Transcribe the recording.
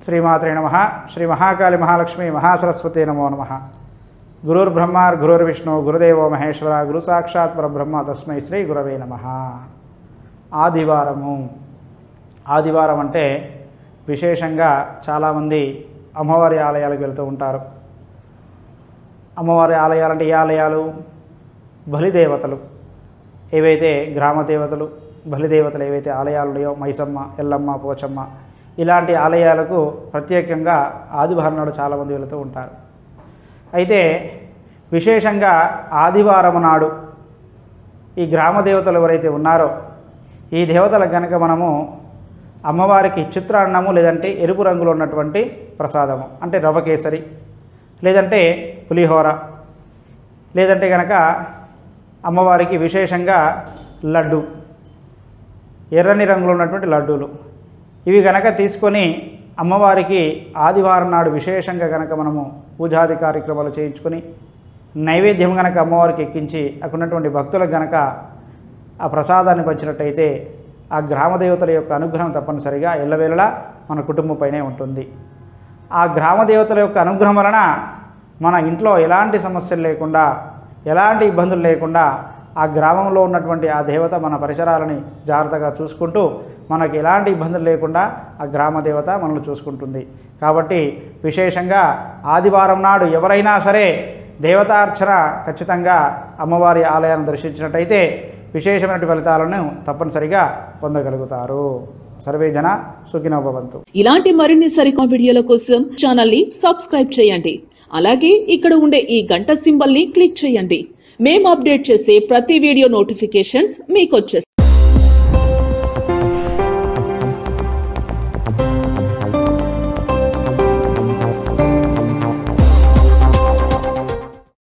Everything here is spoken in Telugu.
శ్రీమాత్రే నమ శ్రీ మహాకాళి మహాలక్ష్మి మహాసరస్వతి నమో నమ గురుర్బ్రహ్మార్ గురుర్విష్ణు గురుదేవో మహేశ్వర గురు సాక్షాత్ పరబ్రహ్మ తస్మై శ్రీ గురవే నమ ఆదివారము ఆదివారం అంటే విశేషంగా చాలామంది అమ్మవారి ఆలయాలకు వెళ్తూ ఉంటారు అమ్మవారి ఆలయాలు అంటే ఏ ఆలయాలు బలిదేవతలు ఏవైతే గ్రామ దేవతలు బలిదేవతలు ఏవైతే ఆలయాలు ఉన్నాయో మైసమ్మ ఎల్లమ్మ పోచమ్మ ఇలాంటి ఆలయాలకు ప్రత్యేకంగా ఆదివారం నాడు చాలామంది వెళుతూ ఉంటారు అయితే విశేషంగా ఆదివారం నాడు ఈ గ్రామ దేవతలు ఎవరైతే ఉన్నారో ఈ దేవతలకు కనుక మనము అమ్మవారికి చిత్రాన్నము లేదంటే ఎరుపు రంగులో ఉన్నటువంటి ప్రసాదము అంటే రవ కేసరి లేదంటే పులిహోర లేదంటే కనుక అమ్మవారికి విశేషంగా లడ్డు ఎర్రని రంగులో ఉన్నటువంటి లడ్డూలు ఇవి గనక తీసుకొని అమ్మవారికి ఆదివారం నాడు విశేషంగా గనక మనము పూజాది కార్యక్రమాలు చేయించుకొని నైవేద్యం గనక అమ్మవారికి ఎక్కించి అక్కడ ఉన్నటువంటి భక్తులకు గనక ఆ ప్రసాదాన్ని పంచినట్టయితే ఆ గ్రామదేవతల యొక్క అనుగ్రహం తప్పనిసరిగా ఎల్లవేళలా మన కుటుంబంపైనే ఉంటుంది ఆ గ్రామదేవతల యొక్క అనుగ్రహం వలన మన ఇంట్లో ఎలాంటి సమస్యలు లేకుండా ఎలాంటి ఇబ్బందులు లేకుండా ఆ గ్రామంలో ఉన్నటువంటి ఆ దేవత మన పరిసరాలని జాగ్రత్తగా చూసుకుంటూ మనకు ఎలాంటి ఇబ్బందులు లేకుండా ఆ గ్రామ దేవత మనల్ని చూసుకుంటుంది కాబట్టి విశేషంగా ఆదివారం నాడు ఎవరైనా సరే దేవతార్చన ఖచ్చితంగా అమ్మవారి ఆలయాన్ని దర్శించినట్టయితే విశేషమైన ఫలితాలను తప్పనిసరిగా పొందగలుగుతారు సర్వే జన సుఖినోభవంతు ఇలాంటి మరిన్ని సరికొత్త వీడియోల కోసం ఛానల్ ని సబ్స్క్రైబ్ చేయండి అలాగే ఇక్కడ ఉండే ఈ గంట సింబల్ ని క్లిక్ చేయండి మేము అప్డేట్ చేసే ప్రతి వీడియో నోటిఫికేషన్స్ మీకు వచ్చేస్తాయి